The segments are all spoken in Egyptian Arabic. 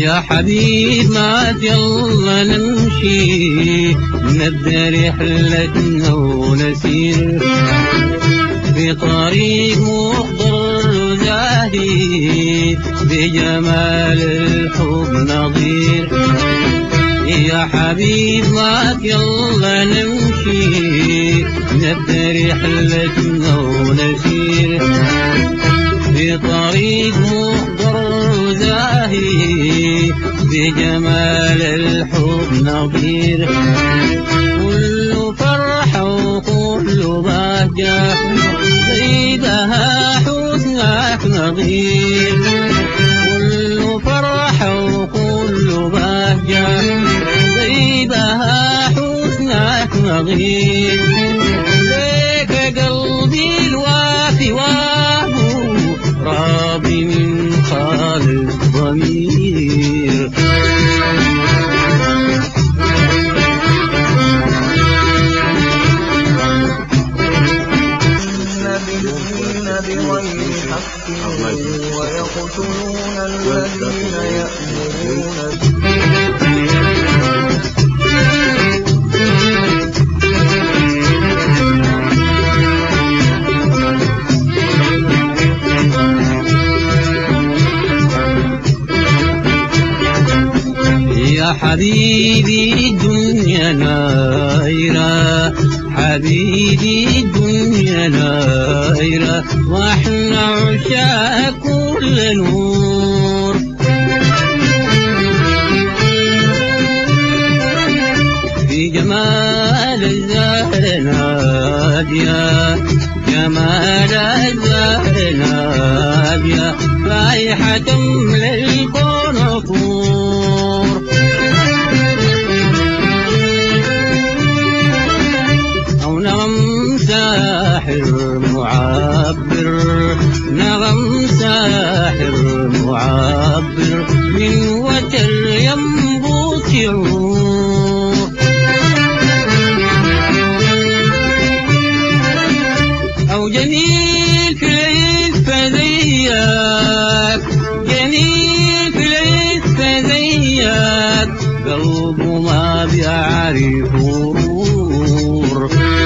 يا حبيب ما يلا نمشي نبدأ رحلتنا ونسير في طريق مخضر زاهي بجمال الحب نظير يا حبيب ما يلا نمشي نبدأ رحلتنا ونسير في طريق مخضر زاهي بجمال الحب نظير كل فرحة وكل بهجة زيدها حسنك نظير كل فرحة وكل بهجة زيدها حسنك نظير ليك قلبي الوافي وابو راضي من خالص ضمير النبيين بغير حق ويقتلون الذين يأمرون يا حبيبي الدنيا نايرة حبيبي الدنيا نايرة واحنا عشاق كل نور في جمال الزهر نادية جمال الزهر نادية رايحة تملى الكون طور أو نغم ساحر معبر نغم ساحر معبر من وتر ينبوت يعور أو جميل في العيد فزيك جميل في العيد فزيك قلبه ما بيعرف غرور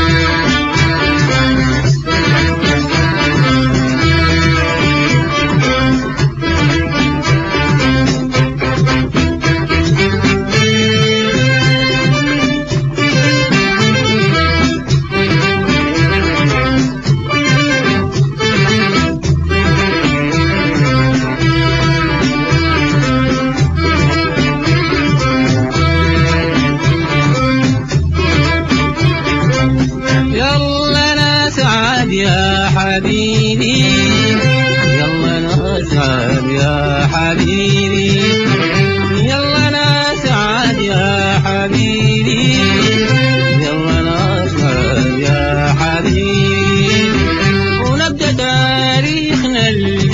يلا نسعد يا حبيبي يلا نسعد يا حبيبي يلا نسعد يا حبيبي يلا نسعد يا حبيبي ونبدأ تاريخنا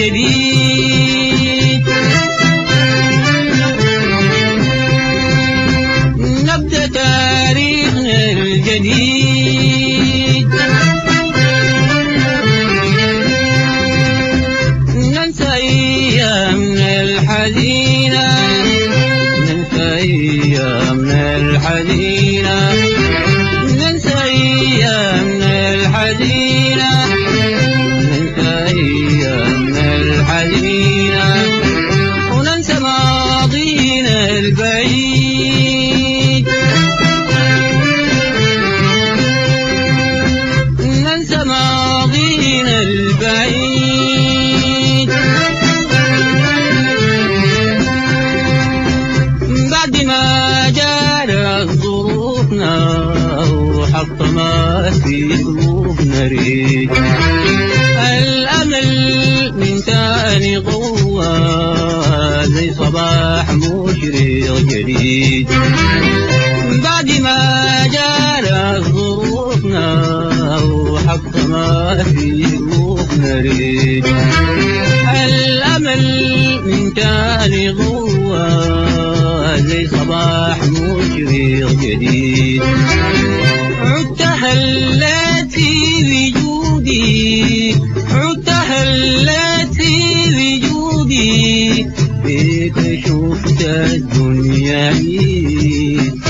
الجديد نبدأ تاريخنا الجديد ننسى أيامنا الحزينة ننسى أيامنا الحزينة ننسى أيامنا الحزينة ننسى أيامنا الحزينة وننسى ماضينا البعيد ننسى ماضينا البعيد بعد ما جارت ظروفنا وحط ما في قلوبنا ريد الأمل من تاني قوة زي صباح مشرق جديد بعد ما جارت ظروفنا وحق ما في قلوبنا ريد الأمل من تاني قوة زي صباح مشرق جديد عدت هلت في وجودي عدت هلت في وجودي بيك شفت الدنيا عيد